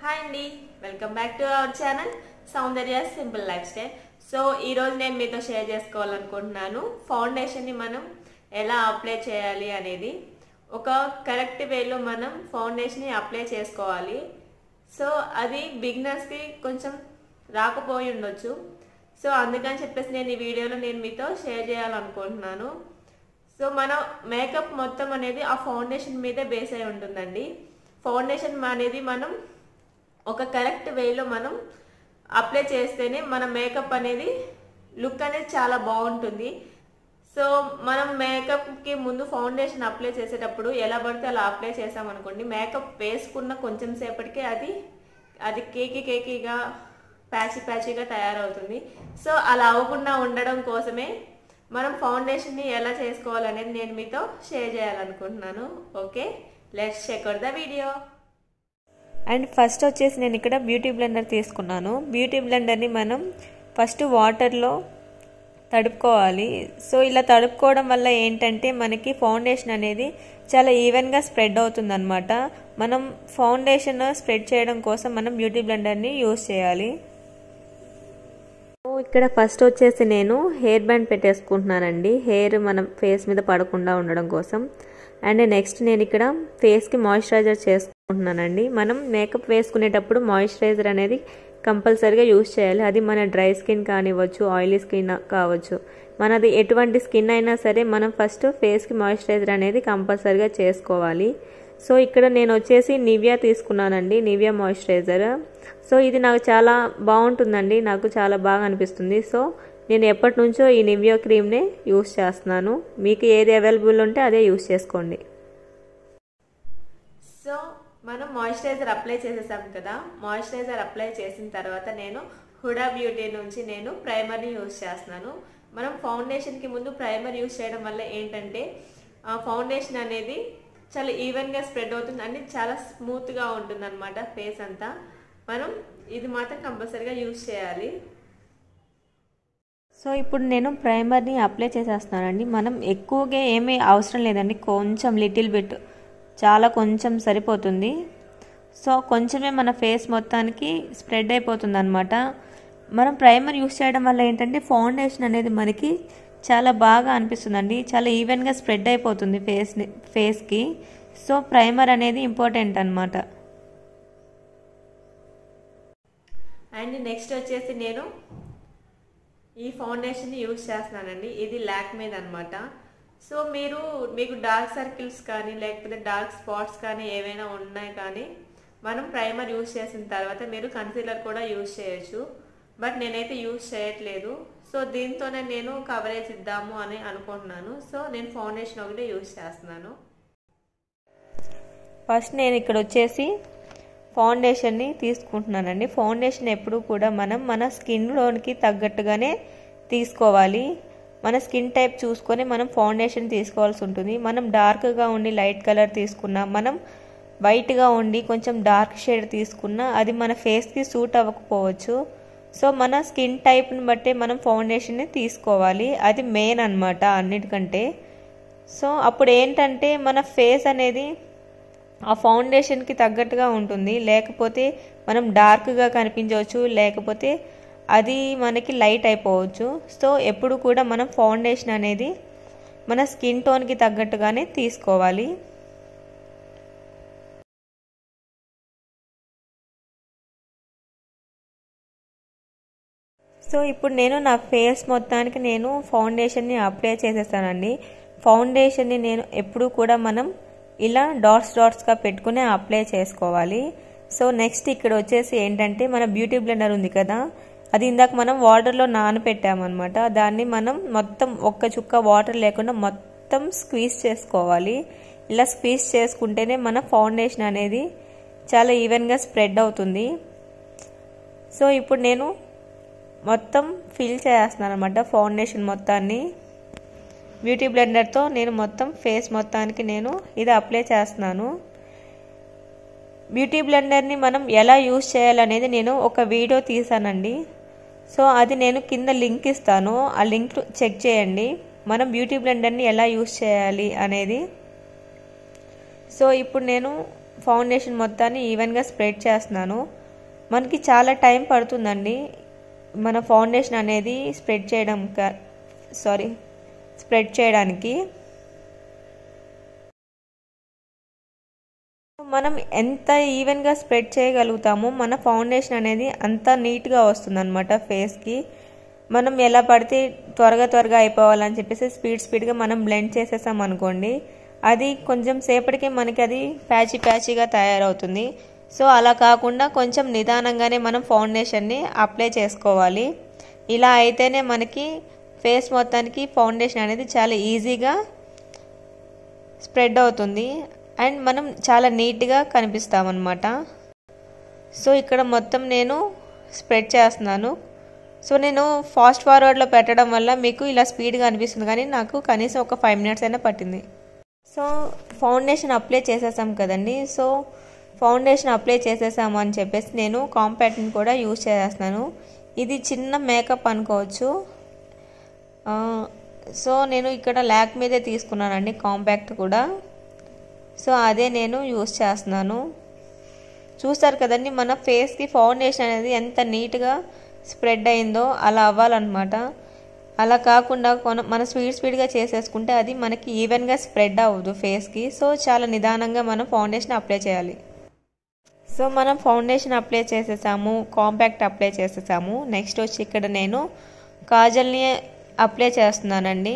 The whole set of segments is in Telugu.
హాయ్ అండి welcome back to our channel Soundarya simple lifestyle so ఈరోజు నేను మీతో షేర్ చేసుకోవాలనుకుంటున్నాను ఫౌండేషన్ని మనం ఎలా అప్లై చేయాలి అనేది ఒక కరెక్ట్ వేలో మనం ఫౌండేషన్ని అప్లై చేసుకోవాలి సో అది బిగినర్స్కి కొంచెం రాకపోయి ఉండొచ్చు సో అందుకని చెప్పేసి నేను ఈ వీడియోలో నేను మీతో షేర్ చేయాలనుకుంటున్నాను సో మన మేకప్ మొత్తం అనేది ఆ ఫౌండేషన్ మీదే బేస్ అయి ఉంటుందండి ఫౌండేషన్ అనేది మనం ఒక కరెక్ట్ వేలో మనం అప్లై చేస్తేనే మన మేకప్ అనేది లుక్ అనేది చాలా బాగుంటుంది సో మనం మేకప్కి ముందు ఫౌండేషన్ అప్లై చేసేటప్పుడు ఎలా పడితే అలా అప్లై చేసామనుకోండి మేకప్ వేసుకున్న కొంచెం సేపటికే అది అది కేకి కేకీగా ప్యాచి ప్యాచిగా తయారవుతుంది సో అలా అవ్వకుండా ఉండడం కోసమే మనం ఫౌండేషన్ని ఎలా చేసుకోవాలనేది నేను మీతో షేర్ చేయాలనుకుంటున్నాను okay let's check out the video and first వచ్చేసి నేను ఇక్కడ బ్యూటీ బ్లెండర్ తీసుకున్నాను బ్యూటీ బ్లెండర్ని మనం ఫస్ట్ వాటర్లో తడుపుకోవాలి సో ఇలా తడుపుకోవడం వల్ల ఏంటంటే మనకి ఫౌండేషన్ అనేది చాలా ఈవెన్గా స్ప్రెడ్ అవుతుందన్నమాట మనం ఫౌండేషన్ స్ప్రెడ్ చేయడం కోసం మనం బ్యూటీ బ్లెండర్ని యూస్ చేయాలి ఇక్కడ ఫస్ట్ వచ్చేసి నేను హెయిర్ బ్యాండ్ పెట్టేసుకుంటున్నానండి హెయిర్ మనం ఫేస్ మీద పడకుండా ఉండడం కోసం అండ్ నెక్స్ట్ నేను ఇక్కడ ఫేస్కి మాయిశ్చరైజర్ చేసుకుంటున్నానండి మనం మేకప్ వేసుకునేటప్పుడు మాయిశ్చరైజర్ అనేది కంపల్సరీగా యూస్ చేయాలి అది మన డ్రై స్కిన్ కానివ్వచ్చు ఆయిలీ స్కిన్ కావచ్చు మనది ఎటువంటి స్కిన్ అయినా సరే మనం ఫస్ట్ ఫేస్కి మాయిశ్చరైజర్ అనేది కంపల్సరీగా చేసుకోవాలి సో ఇక్కడ నేను వచ్చేసి నివియా తీసుకున్నానండి నివియా మాయిశ్చరైజర్ సో ఇది నాకు చాలా బాగుంటుందండి నాకు చాలా బాగా అనిపిస్తుంది సో నేను ఎప్పటి నుంచో ఈ నివియా క్రీమ్నే యూస్ చేస్తున్నాను మీకు ఏది అవైలబుల్ ఉంటే అదే యూస్ చేసుకోండి సో మనం మాయిశ్చరైజర్ అప్లై చేసేసాం కదా మాయిశ్చరైజర్ అప్లై చేసిన తర్వాత నేను హుడా బ్యూటీ నుంచి నేను ప్రైమర్ని యూస్ చేస్తున్నాను మనం ఫౌండేషన్కి ముందు ప్రైమర్ యూస్ చేయడం వల్ల ఏంటంటే ఆ ఫౌండేషన్ అనేది చాలా ఈవెన్గా స్ప్రెడ్ అవుతుంది అంటే చాలా స్మూత్గా ఉంటుంది అనమాట ఫేస్ అంతా మనం ఇది మాత్రం కంపల్సరీగా యూస్ చేయాలి సో ఇప్పుడు నేను ప్రైమర్ని అప్లై చేసేస్తున్నానండి మనం ఎక్కువగా ఏమీ అవసరం లేదండి కొంచెం లిటిల్ బిట్ చాలా కొంచెం సరిపోతుంది సో కొంచెమే మన ఫేస్ మొత్తానికి స్ప్రెడ్ అయిపోతుంది అనమాట మనం ప్రైమర్ యూస్ చేయడం వల్ల ఏంటంటే ఫౌండేషన్ అనేది మనకి చాలా బాగా అనిపిస్తుందండి చాలా ఈవెన్గా స్ప్రెడ్ అయిపోతుంది ఫేస్ని ఫేస్కి సో ప్రైమర్ అనేది ఇంపార్టెంట్ అనమాట అండ్ నెక్స్ట్ వచ్చేసి నేను ఈ ఫౌండేషన్ని యూజ్ చేస్తున్నానండి ఇది ల్యాక్ మీద అనమాట సో మీరు మీకు డార్క్ సర్కిల్స్ కానీ లేకపోతే డార్క్ స్పాట్స్ కానీ ఏవైనా ఉన్నాయి కానీ మనం ప్రైమర్ యూజ్ చేసిన తర్వాత మీరు కన్సీలర్ కూడా యూజ్ చేయొచ్చు బట్ నేనైతే యూజ్ చేయట్లేదు సో దీంతోనే నేను కవరేజ్ ఇద్దాము అని అనుకుంటున్నాను సో నేను ఫౌండేషన్ ఒకటి యూజ్ చేస్తున్నాను ఫస్ట్ నేను ఇక్కడ వచ్చేసి ఫౌండేషన్ని తీసుకుంటున్నానండి ఫౌండేషన్ ఎప్పుడు కూడా మనం మన స్కిన్లోనికి తగ్గట్టుగానే తీసుకోవాలి మన స్కిన్ టైప్ చూసుకొని మనం ఫౌండేషన్ తీసుకోవాల్సి ఉంటుంది మనం డార్క్గా ఉండి లైట్ కలర్ తీసుకున్నా మనం వైట్గా ఉండి కొంచెం డార్క్ షేడ్ తీసుకున్నా అది మన ఫేస్కి సూట్ అవ్వకపోవచ్చు సో మన స్కిన్ టైప్ని బట్టి మనం ఫౌండేషన్ని తీసుకోవాలి అది మెయిన్ అనమాట అన్నిటికంటే సో అప్పుడు ఏంటంటే మన ఫేస్ అనేది ఆ ఫౌండేషన్కి తగ్గట్టుగా ఉంటుంది లేకపోతే మనం డార్క్గా కనిపించవచ్చు లేకపోతే అది మనకి లైట్ అయిపోవచ్చు సో ఎప్పుడు కూడా మనం ఫౌండేషన్ అనేది మన స్కిన్ టోన్కి తగ్గట్టుగానే తీసుకోవాలి సో ఇప్పుడు నేను నా ఫేస్ మొత్తానికి నేను ఫౌండేషన్ని అప్లై చేసేస్తానండి ఫౌండేషన్ని నేను ఎప్పుడు కూడా మనం ఇలా డాట్స్ డాట్స్గా పెట్టుకుని అప్లై చేసుకోవాలి సో నెక్స్ట్ ఇక్కడ వచ్చేసి ఏంటంటే మన బ్యూటీ బ్లెండర్ ఉంది కదా అది ఇందాక మనం వాటర్లో నానపెట్టామన్నమాట దాన్ని మనం మొత్తం ఒక్క చుక్క వాటర్ లేకుండా మొత్తం స్క్వీజ్ చేసుకోవాలి ఇలా స్క్వీజ్ చేసుకుంటేనే మన ఫౌండేషన్ అనేది చాలా ఈవెన్గా స్ప్రెడ్ అవుతుంది సో ఇప్పుడు నేను మొత్తం ఫిల్ చేస్తున్నాను అనమాట ఫౌండేషన్ మొత్తాన్ని బ్యూటీ బ్లెండర్తో నేను మొత్తం ఫేస్ మొత్తానికి నేను ఇది అప్లై చేస్తున్నాను బ్యూటీ బ్లెండర్ని మనం ఎలా యూస్ చేయాలనేది నేను ఒక వీడియో తీసానండి సో అది నేను కింద లింక్ ఇస్తాను ఆ లింక్ చెక్ చేయండి మనం బ్యూటీ బ్లెండర్ని ఎలా యూస్ చేయాలి అనేది సో ఇప్పుడు నేను ఫౌండేషన్ మొత్తాన్ని ఈవెన్గా స్ప్రెడ్ చేస్తున్నాను మనకి చాలా టైం పడుతుందండి మన ఫౌండేషన్ అనేది స్ప్రెడ్ చేయడం సారీ స్ప్రెడ్ చేయడానికి మనం ఎంత ఈవెన్గా స్ప్రెడ్ చేయగలుగుతామో మన ఫౌండేషన్ అనేది అంత నీట్గా వస్తుంది అనమాట ఫేస్కి మనం ఎలా పడితే త్వరగా త్వరగా అయిపోవాలని చెప్పేసి స్పీడ్ స్పీడ్గా మనం బ్లెండ్ చేసేసాం అనుకోండి అది కొంచెం సేపటికి మనకి అది ప్యాచీ ప్యాచీగా తయారవుతుంది సో అలా కాకుండా కొంచెం నిదానంగానే మనం ఫౌండేషన్ని అప్లై చేసుకోవాలి ఇలా అయితేనే మనకి ఫేస్ మొత్తానికి ఫౌండేషన్ అనేది చాలా ఈజీగా స్ప్రెడ్ అవుతుంది అండ్ మనం చాలా నీట్గా కనిపిస్తామన్నమాట సో ఇక్కడ మొత్తం నేను స్ప్రెడ్ చేస్తున్నాను సో నేను ఫాస్ట్ ఫార్వర్డ్లో పెట్టడం వల్ల మీకు ఇలా స్పీడ్గా అనిపిస్తుంది కానీ నాకు కనీసం ఒక ఫైవ్ మినిట్స్ అయినా పట్టింది సో ఫౌండేషన్ అప్లై చేసేసాం కదండి సో ఫౌండేషన్ అప్లై చేసేసాము అని చెప్పేసి నేను కాంపాక్ట్ని కూడా యూజ్ చేసేస్తున్నాను ఇది చిన్న మేకప్ అనుకోవచ్చు సో నేను ఇక్కడ ల్యాక్ మీదే తీసుకున్నానండి కాంపాక్ట్ కూడా సో అదే నేను యూస్ చేస్తున్నాను చూస్తారు కదండి మన ఫేస్కి ఫౌండేషన్ అనేది ఎంత నీట్గా స్ప్రెడ్ అయిందో అలా అవ్వాలన్నమాట అలా కాకుండా కొన మన స్పీడ్ స్పీడ్గా చేసేసుకుంటే అది మనకి ఈవెన్గా స్ప్రెడ్ అవ్వదు ఫేస్కి సో చాలా నిదానంగా మనం ఫౌండేషన్ అప్లై చేయాలి సో మనం ఫౌండేషన్ అప్లై చేసేసాము కాంపాక్ట్ అప్లై చేసేసాము నెక్స్ట్ వచ్చి ఇక్కడ నేను కాజల్ని అప్లై చేస్తున్నానండి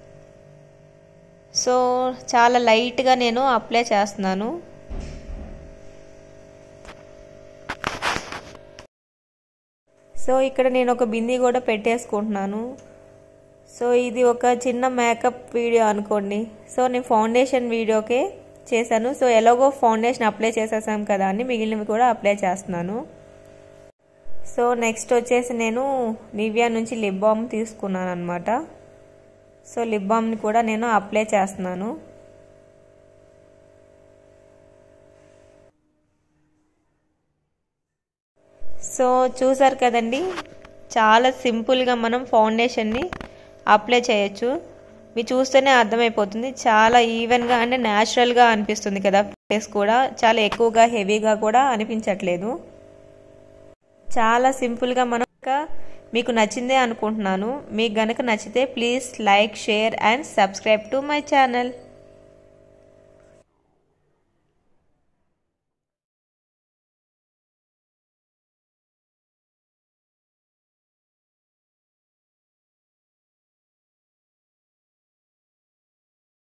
సో చాలా లైట్గా నేను అప్లై చేస్తున్నాను సో ఇక్కడ నేను ఒక బిందీ కూడా పెట్టేసుకుంటున్నాను సో ఇది ఒక చిన్న మేకప్ వీడియో అనుకోండి సో నేను ఫౌండేషన్ వీడియోకే చేశాను సో ఎలాగో ఫౌండేషన్ అప్లై చేసేసాం కదా అని మిగిలినవి కూడా అప్లై చేస్తున్నాను సో నెక్స్ట్ వచ్చేసి నేను నివియా నుంచి లిప్ బామ్ తీసుకున్నాను అనమాట సో లిప్ బామ్ని కూడా నేను అప్లై చేస్తున్నాను సో చూసారు కదండి చాలా సింపుల్గా మనం ఫౌండేషన్ని అప్లై చేయొచ్చు మీరు చూస్తేనే అర్థమైపోతుంది చాలా ఈవెన్గా అంటే న్యాచురల్గా అనిపిస్తుంది కదా ఫేస్ కూడా చాలా ఎక్కువగా హెవీగా కూడా అనిపించట్లేదు చాలా సింపుల్గా మనం మీకు నచ్చిందే అనుకుంటున్నాను మీకు గనక నచ్చితే please like share and subscribe to my channel